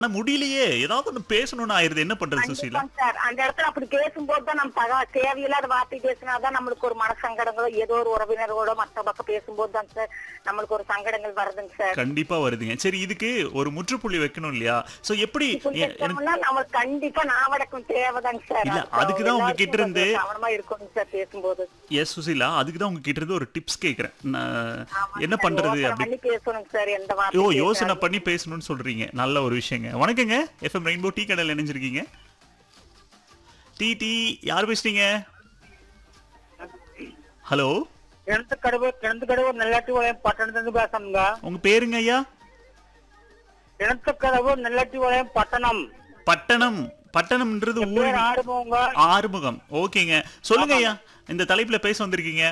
ஆனா முடியலையே ஏதாவது ஒண்ணு பேசணும்னு ஆயிருது என்ன பண்றது சுசீலா கண்டிப்பா சார் அந்த இடத்துல அப்படி பேசும்போது தான் நம்ம தக தேவையில்லாத வார்த்தை பேசினாதான் நம்மளுக்கு ஒரு மனசங்கடங்களோ ஏதோ ஒரு உறவினர்களோட மத்த பக்கம் பேசும்போது தான் சார் நம்மளுக்கு ஒரு சங்கடங்கள் வருதுங்க சார் கண்டிப்பா வருதுங்க சரி இதுக்கு ஒரு முற்றுப்புள்ளி வைக்கணும் இல்லையா சோ எப்படி இப்படி எ- எனக்கு பேசணும்னா நம்மளுக்கு கண்டிப்பா நாவடக்கம் தேவைதாங்க சார் இல்ல, அதுக்கு அதுக்குதான் உங்ககிட்ட எல்லாருக்கும் இருந்து- கொஞ்சம் கவனமா இருக்கணும் சார் பேசும்போது எஸ் சுசீலா அதுக்கு தான் உங்ககிட்ட இருந்து ஒரு டிப்ஸ் கேக்குறேன் நான் ஆமாங்க என்ன சார், பண்றது யோசனை அப்படி பண்ணி பேசணுங்க சார் எந்த ஓ வார்த்தை யோசனை பண்ணி பேசணும்னு சொல்றீங்க நல்ல ஒரு விஷயங்க வணக்கங்க எஃப்எம் ரெயின்போ டீ கடையில் இணைஞ்சிருக்கீங்க டீ டீ யார் பேசுறீங்க ஹலோ கிணத்து கடவு கிணத்து கடவு நெல்லாட்டி வளையம் பட்டணத்துல பேசணுங்க உங்க பேருங்க ஐயா கிணத்து கடவு நெல்லாட்டி வளையம் பட்டணம் பட்டணம் பட்டணம்ன்றது ஊர் பேர் ஆடுமோங்க ஆறுமுகம் ஓகேங்க சொல்லுங்க ஐயா இந்த தலைப்புல பேச வந்திருக்கீங்க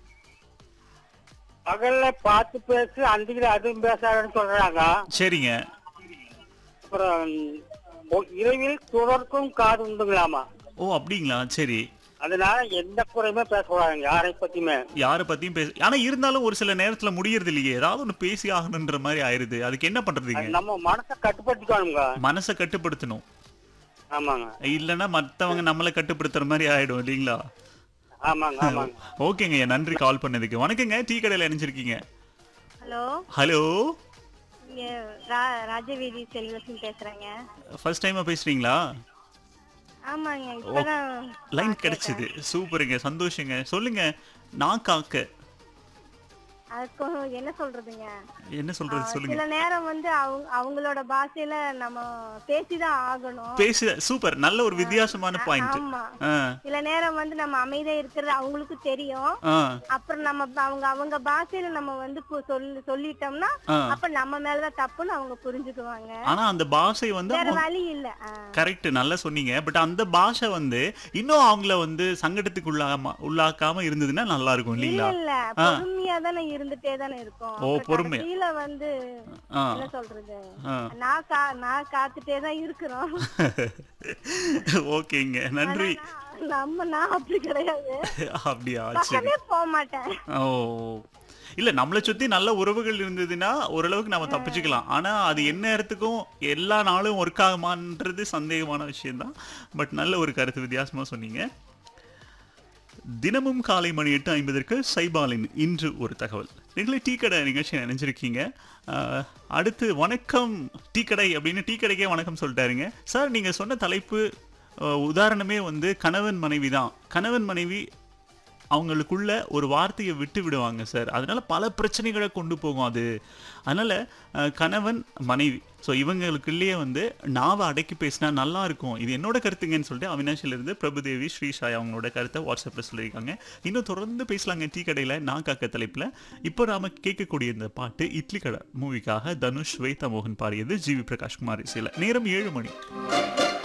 பகல்ல பார்த்து பேசு அந்திக்கிற அதுவும் பேசாதுன்னு சொல்றாங்க சரிங்க அப்புறம் ஒ- இரவில் தொடர்க்கும் காது உண்டுங்களாமா ஓ அப்படிங்களா சரி அதனால எந்த குறையுமே பேசக்கூடாதுங்க யாரை பத்தியுமே யாரை பத்தியும் பேச ஆனா இருந்தாலும் ஒரு சில நேரத்துல முடியறது இல்லையே ஏதாவது ஒண்ணு பேசி ஆகணுன்ற மாதிரி ஆயிருது அதுக்கு என்ன பண்றதுங்க அது நம்ம மனசை கட்டுப்படுத்திக்கணுங்க மனசை கட்டுப்படுத்தணும் ஆமாங்க இல்லைன்னா மத்தவங்க நம்மளை கட்டுப்படுத்துற மாதிரி ஆயிடும் இல்லைங்களா ஆமாங்க ஆமாங்க ஓகேங்க நன்றி கால் பண்ணதுக்கு வணக்கங்க டீ கடையில இணைஞ்சிருக்கீங்க ஹலோ ஹலோ இங்க ரா- ராஜவீதி செல்வலட்சுமி பேசுறேங்க ஃபர்ஸ்ட் டைமா பேசுறீங்களா ஆமாங்க இப்பதான் லைன் நான் கிடைச்சது சூப்பருங்க சந்தோஷங்க சொல்லுங்க நான் காக்க கேட்டேன். அதுக்கு என்ன சொல்றதுங்க என்ன சொல்றது ஆ, சொல்லுங்க சில நேரம் வந்து அவங்க அவங்களோட பாஷையில நம்ம பேசிதான் ஆகணும் பேசு சூப்பர் நல்ல ஒரு வித்தியாசமான பாயிண்ட் ஆமா ஆ சில நேரம் வந்து நம்ம அமைதியா இருக்கிறது அவங்களுக்கு தெரியும் ஆ அப்புறம் நம்ம ப- அவங்க அவங்க பாஷையில நம்ம வந்து கு- சொல்லி சொல்லிட்டோம்னா ஆ. அப்ப நம்ம மேலதான் தப்புன்னு அவங்க புரிஞ்சுக்குவாங்க ஆனா அந்த பாஷை வந்து வேற வழி இல்ல ஆ. கரெக்ட் நல்லா சொன்னீங்க பட் அந்த பாஷை வந்து இன்னும் அவங்கள வந்து சங்கடத்துக்கு உள்ளாம உள்ளாக்காம இருந்ததுன்னா நல்லா இருக்கும் இல்ல இல்லீங்களா இல்ல பொறுமையா தானே இருந்துட்டே தானே இருக்கும் ஓ, அப்புறம் பொறுமையா. கடைசியில வந்து ஆ என்ன சொல்றது ஆ நான் கா நான் காத்துட்டே தான் இருக்கிறோம் ஓகேங்க நன்றி ஆனா நான் நம்ம நான் அப்படி கிடையாது அப்படியா சரி பக்கமே போக மாட்டேன் ஓ இல்ல நம்மளை சுத்தி நல்ல உறவுகள் இருந்ததுன்னா ஓரளவுக்கு நம்ம தப்பிச்சுக்கலாம் ஆனா அது என்ன நேரத்துக்கும் எல்லா நாளும் ஒர்க் ஆகுமான்றது சந்தேகமான விஷயம்தான் பட் நல்ல ஒரு கருத்து வித்தியாசமா சொன்னீங்க தினமும் காலை மணி எட்டு ஐம்பதற்கு சைபாலின் இன்று ஒரு தகவல் நீங்களே டீ கடை நிகழ்ச்சி நினைஞ்சிருக்கீங்க ஆஹ், அடுத்து வணக்கம் டீ கடை அப்படின்னு டீ கடைக்கே வணக்கம் சொல்லிட்டாருங்க சார் நீங்க சொன்ன தலைப்பு ஆஹ், உதாரணமே வந்து கணவன் மனைவி தான் கணவன் மனைவி அவங்களுக்குள்ள ஒரு வார்த்தையை விட்டு விடுவாங்க சார் அதனால பல பிரச்சனைகளை கொண்டு போகும் அது அதனால அஹ், கணவன் மனைவி ஸோ இவங்களுக்குள்ளேயே வந்து நாவை அடக்கி பேசினா நல்லா இருக்கும் இது என்னோட கருத்துங்கன்னு சொல்லிட்டு அவினாஷில இருந்து பிரபுதேவி ஸ்ரீஷாய் அவங்களோட கருத்தை வாட்ஸ்அப்பில் சொல்லியிருக்காங்க இன்னும் தொடர்ந்து பேசலாங்க டீ கடையில் நான் காக்க தலைப்பில் இப்போ நாம கேட்கக்கூடிய இந்த பாட்டு இட்லி கடை மூவிக்காக தனுஷ் ஸ்வேதா மோகன் பாடியது ஜிவி பிரகாஷ் குமார் இசையில் நேரம் ஏழு மணி